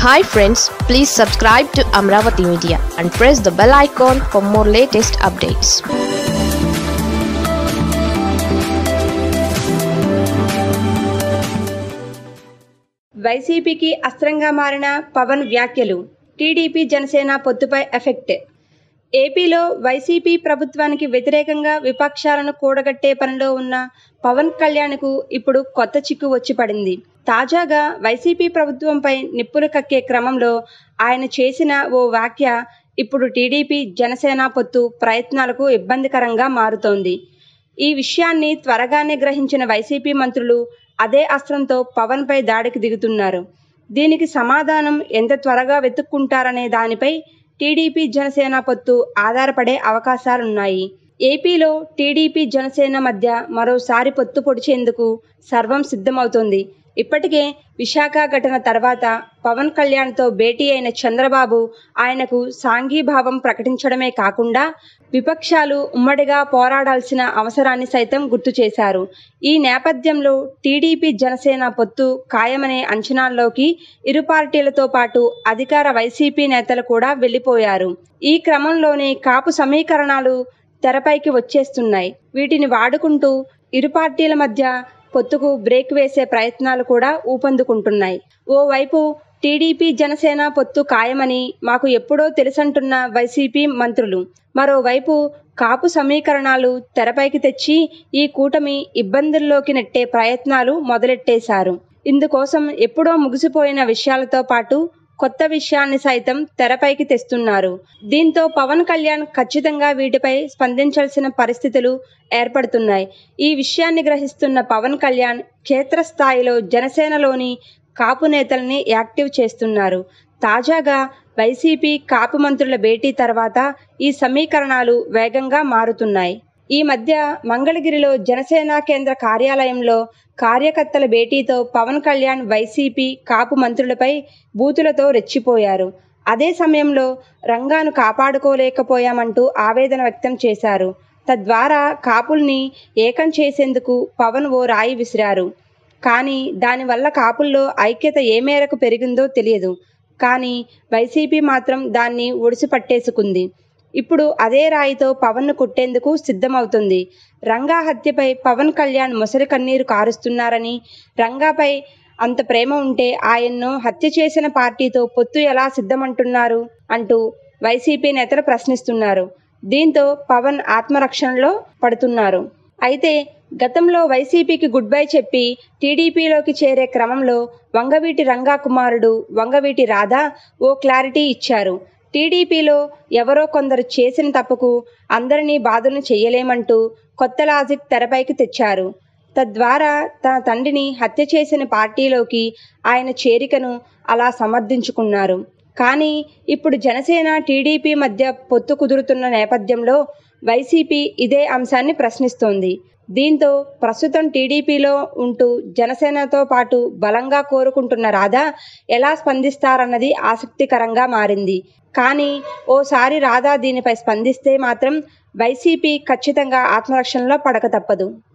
hi friends please subscribe to Amaravati media and press the bell icon for more latest updates వైసీపీకి అస్త్రంగా మారిన పవన్ వ్యాఖ్యలు TDP Janasena పొత్తుపై effect ఏపీలో వైసీపీ ప్రభుత్వానికి వ్యతిరేకంగా విపక్షాలను కూడగట్టే పనిలో ఉన్న పవన్ కళ్యాణ్కు ఇప్పుడు కొత్త చిక్కు వచ్చి పడింది తాజాగా వైసీపీ ప్రభుత్వంపై నిప్పులు కక్కే క్రమంలో ఆయన చేసిన ఓ వ్యాఖ్య ఇప్పుడు టీడీపీ జనసేన పొత్తు ప్రయత్నాలకు ఇబ్బందికరంగా మారుతోంది ఈ విషయాన్ని త్వరగానే గ్రహించిన వైసీపీ మంత్రులు అదే అస్త్రంతో పవన్ పై దాడికి దిగుతున్నారు దీనికి సమాధానం ఎంత త్వరగా వెతుక్కుంటారనే దానిపై టీడీపీ జనసేన పొత్తు ఆధారపడే అవకాశాలున్నాయి ఏపీలో టీడీపీ జనసేన మధ్య మరోసారి పొత్తు పొడిచేందుకు సర్వం సిద్ధమవుతోంది ఇప్పటికే విశాఖ ఘటన తర్వాత పవన్ కళ్యాణ్తో భేటీ అయిన చంద్రబాబు ఆయనకు సాంఘీభావం ప్రకటించడమే కాకుండా విపక్షాలు ఉమ్మడిగా పోరాడాల్సిన అవసరాన్ని సైతం గుర్తు చేశారు ఈ నేపథ్యంలో టీడీపీ జనసేన పొత్తు ఖాయమనే అంచనాల్లోకి ఇరు పార్టీలతో పాటు అధికార వైసీపీ నేతలు కూడా వెళ్లిపోయారు ఈ క్రమంలోనే కాపు సమీకరణాలు తెరపైకి వచ్చేస్తున్నాయి వీటిని వాడుకుంటూ ఇరు పార్టీల మధ్య పొత్తుకు బ్రేక్ వేసే ప్రయత్నాలు కూడా ఊపందుకుంటున్నాయి ఓవైపు టీడీపీ జనసేన పొత్తు ఖాయమని మాకు ఎప్పుడో తెలుసంటున్న వైసీపీ మంత్రులు మరోవైపు కాపు సమీకరణాలు తెరపైకి తెచ్చి ఈ కూటమి ఇబ్బందుల్లోకి నెట్టే ప్రయత్నాలు మొదలెట్టేశారు ఇందుకోసం ఎప్పుడో ముగిసిపోయిన విషయాలతో పాటు కొత్త విషయాన్ని సైతం తెరపైకి తెస్తున్నారు దీంతో పవన్ కళ్యాణ్ ఖచ్చితంగా వీటిపై స్పందించాల్సిన పరిస్థితులు ఏర్పడుతున్నాయి ఈ విషయాన్ని గ్రహిస్తున్న పవన్ కళ్యాణ్ క్షేత్రస్థాయిలో జనసేనలోని కాపు నేతల్ని యాక్టివ్ చేస్తున్నారు తాజాగా వైసీపీ కాపు మంత్రుల భేటీ తర్వాత ఈ సమీకరణాలు వేగంగా మారుతున్నాయి ఈ మధ్య మంగళగిరిలో జనసేన కేంద్ర కార్యాలయంలో కార్యకర్తల భేటీతో పవన్ కళ్యాణ్ వైసీపీ కాపు మంత్రులపై బూతులతో రెచ్చిపోయారు అదే సమయంలో రంగాను కాపాడుకోలేకపోయామంటూ ఆవేదన వ్యక్తం చేశారు తద్వారా కాపుల్ని ఏకం చేసేందుకు పవన్ ఓ రాయి విసిరారు కానీ దానివల్ల కాపుల్లో ఐక్యత ఏ మేరకు పెరిగిందో తెలియదు కానీ వైసీపీ మాత్రం దాన్ని ఒడిసి పట్టేసుకుంది ఇప్పుడు అదే రాయితో పవన్ను కుట్టేందుకు సిద్ధమవుతుంది రంగా హత్యపై పవన్ కళ్యాణ్ మొసలి కన్నీరు కారుస్తున్నారని రంగాపై అంత ప్రేమ ఉంటే ఆయన్ను హత్య చేసిన పార్టీతో పొత్తు ఎలా సిద్ధమంటున్నారు అంటూ వైసీపీ నేతలు ప్రశ్నిస్తున్నారు దీంతో పవన్ ఆత్మరక్షణలో పడుతున్నారు అయితే గతంలో వైసీపీకి గుడ్ బై చెప్పి టీడీపీలోకి చేరే క్రమంలో వంగవీటి రంగా కుమారుడు వంగవీటి రాధా ఓ క్లారిటీ ఇచ్చారు టీడీపీలో ఎవరో కొందరు చేసిన తప్పుకు అందరినీ బాధలను చేయలేమంటూ కొత్త లాజిక్ తెరపైకి తెచ్చారు తద్వారా తన తండ్రిని హత్య చేసిన పార్టీలోకి ఆయన చేరికను అలా సమర్థించుకున్నారు కానీ ఇప్పుడు జనసేన టీడీపీ మధ్య పొత్తు కుదురుతున్న నేపథ్యంలో వైసీపీ ఇదే అంశాన్ని ప్రశ్నిస్తోంది దీంతో ప్రస్తుతం టీడీపీలో ఉంటూ జనసేనతో పాటు బలంగా కోరుకుంటున్న రాధా ఎలా స్పందిస్తారన్నది ఆసక్తికరంగా మారింది కానీ ఓసారి రాధా దీనిపై స్పందిస్తే మాత్రం వైసీపీ ఖచ్చితంగా ఆత్మరక్షణలో పడక తప్పదు